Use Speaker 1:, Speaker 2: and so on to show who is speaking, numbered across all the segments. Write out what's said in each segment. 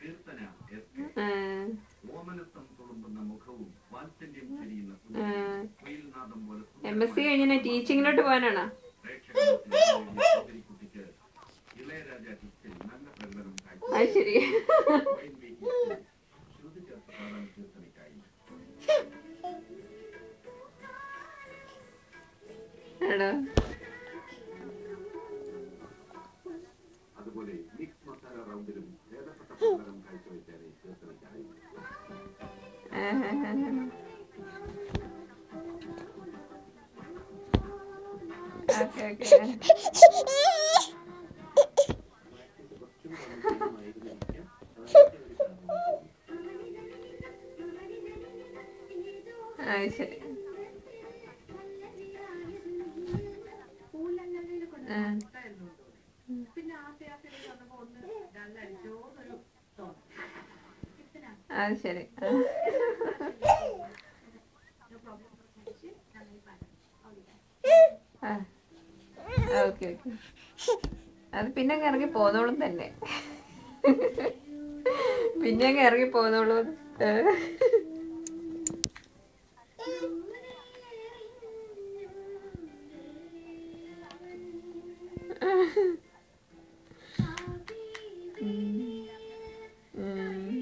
Speaker 1: Keerthana S K
Speaker 2: ആ,
Speaker 1: ഓമനത്വം തുളുമ്പുന്ന മുഖവും വാത്സല്യം ചരിയുന്ന
Speaker 2: ആ.
Speaker 1: കുയിൽനാദം പോലെ
Speaker 2: എം എസ് സി കഴിഞ്ഞ ടീച്ചിങ്ങിലോട്ട് പോകാനാണോ
Speaker 1: കുട്ടിക്ക് ഇളയരാജ ഹിറ്റിൽ നല്ല പ്രകടനം
Speaker 2: അത് ശരി
Speaker 1: ശ്രുതി ചേർത്ത് പാടാൻ കീർത്തനയ്ക്കായി
Speaker 2: ആണോ
Speaker 1: അതുപോലെ മിക്സ് മസാല റൗണ്ടിലും ഭേദപ്പെട്ട പ്രകടനം കാഴ്ചവെച്ചാണ് കീർത്തനയ്ക്കായി
Speaker 2: ഓക്കെ ഓക്കെ അത് ശരി ആ. അത് ശരി ആ. ആ ഓക്കെ ഓക്കെ അത് പിന്നെ അങ്ങ് ഇറങ്ങി പോന്നോളും തന്നെ പിന്നെ അങ്ങ് ഇറങ്ങി പോന്നോളും ഏ. ഉം.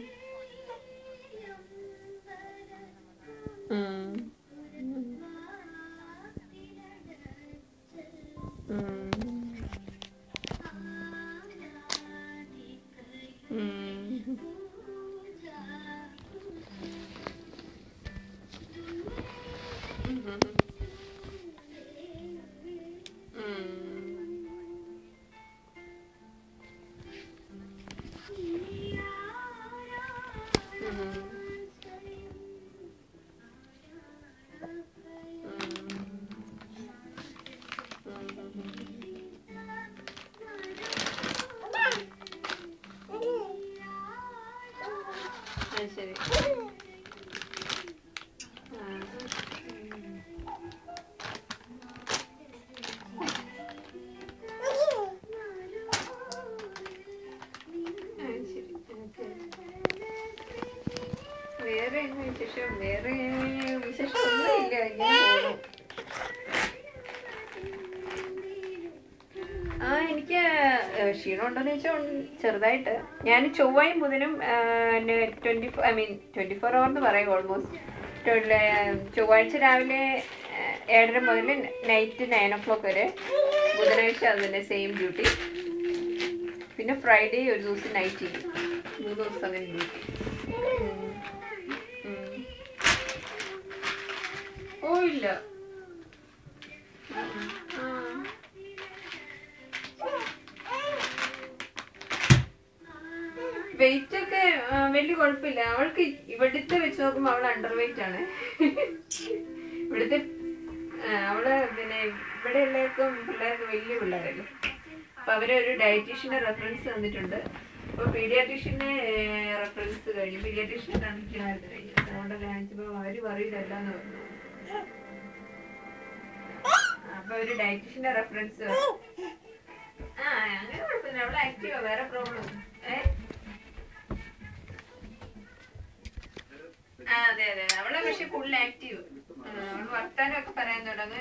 Speaker 2: ഉം. ഉം. ഉം. ഉം. അത് ശരി ആ. അത് ശരി ഓക്കെ വേറെ എന്നാ വിശേഷം വേറെ വിശേഷം ഒന്നുമില്ല ഇങ്ങനെ പോകുന്നു ആ എനിക്ക് ഏഹ്, ക്ഷീണം ഉണ്ടോന്ന് ചോദിച്ചാൽ ചെറുതായിട്ട് ഞാൻ ചൊവ്വയും ബുധനും twenty I mean twenty four hour എന്ന് പറയും ഓൾമോസ്റ്റ് ചൊവ്വാഴ്ച രാവിലെ ഏഹ്, ഏഴര മുതൽ നൈറ്റ് നയൻ ഓ ക്ലോക്ക് വരെ ബുധനാഴ്ച അത് തന്നെ സെയിം ഡ്യൂട്ടി പിന്നെ ഫ്രൈഡേ ഒരു ദിവസം നൈറ്റ് ചെയ്യും മൂന്ന് ദിവസം അങ്ങനെ ഡ്യൂട്ടി ഓ ഇല്ല ആ വെയിറ്റ് ഒക്കെ ആ, വലിയ കുഴപ്പമില്ല അവൾക്ക് ഇവിടുത്തെ വെച്ച് നോക്കുമ്പോൾ അവൾ അണ്ടർ വെയിറ്റ് ആണ് ഇവിടുത്തെ ആ, അവള് പിന്നെ ഇവിടെ എല്ലാവർക്കും പിള്ളേർക്ക് വലിയ പിള്ളേരല്ലേ അപ്പൊ അവര് ഒരു ഡയറ്റീഷ്യന്റെ റെഫറൻസ് തന്നിട്ടുണ്ട് അപ്പൊ പീഡിയാട്രീഷ്യന്റെ റെഫറൻസ് കഴിഞ്ഞു പീഡിയാട്രീഷ്യനെ കാണിക്കണമായിരുന്നു കഴിഞ്ഞു അതുകൊണ്ട് കാണിച്ചപ്പോ അവര് പറയില്ലല്ലെന്ന് പറഞ്ഞു അപ്പൊ ഒരു ഡയറ്റീഷ്യന്റെ റെഫറൻസ് ആ അങ്ങനെ കുഴപ്പമില്ല അവള് ആക്റ്റീവാ വേറെ പ്രോബ്ലം ഏ ആ, അതെ അതെ അവള് പക്ഷെ ഫുൾ ആക്റ്റീവ് അവള് വർത്താനം ഒക്കെ പറയാൻ തുടങ്ങ്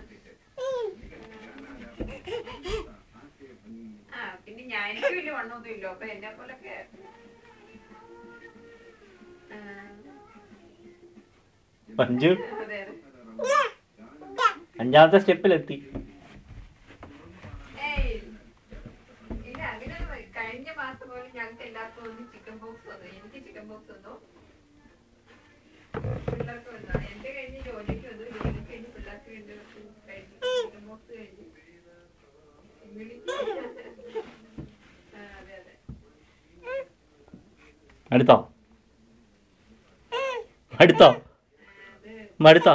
Speaker 2: ആ പിന്നെ ഞാൻ എനിക്ക് വലിയ വണ്ണമൊന്നും ഇല്ല അപ്പൊ എന്നെ പോലൊക്കെ ആ,
Speaker 3: പഞ്ചു
Speaker 2: അതെ അതെ
Speaker 3: അഞ്ചാമത്തെ സ്റ്റെപ്പിലെത്തി
Speaker 2: ഏയ് ഇല്ല അങ്ങനെയൊന്നും വ- കഴിഞ്ഞ മാസം പോലും ഞങ്ങൾക്ക് എല്ലാവർക്കും ഒന്ന് ചിക്കൻ ബോക്സ് വന്നു എനിക്ക് ചിക്കൻ ബോക്സ് വന്നു പിള്ളേർക്ക് വന്നു എന്റെ കഴിഞ്ഞ് ജോലിക്ക് വന്നു ജോലിക്ക് കഴിഞ്ഞ് പിള്ളേർക്ക് വേണ്ടി കഴിഞ്ഞു ചിക്കൻ ബോക്സ് കഴിഞ്ഞു ഇമ്മ്യൂണിറ്റി അതെ അതെ
Speaker 3: അടുത്തോ അടുത്തോ മടുത്തോ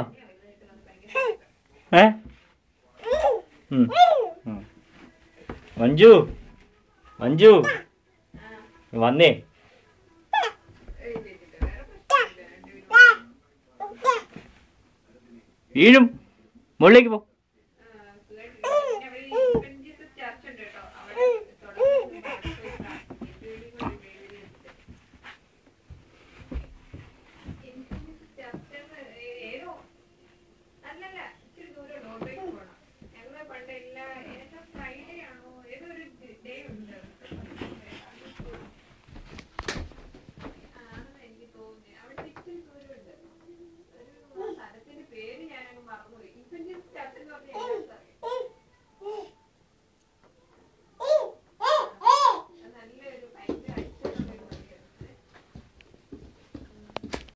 Speaker 3: ഏ ഉം. ഉം. മഞ്ജു മഞ്ജു വന്നേ
Speaker 2: ഏയ് ഇല്ല, ഇല്ല, വേറെ പ്രശ്നമില്ല. രണ്ട് പേരും
Speaker 3: വീഴും മുകളിലേക്ക് പോ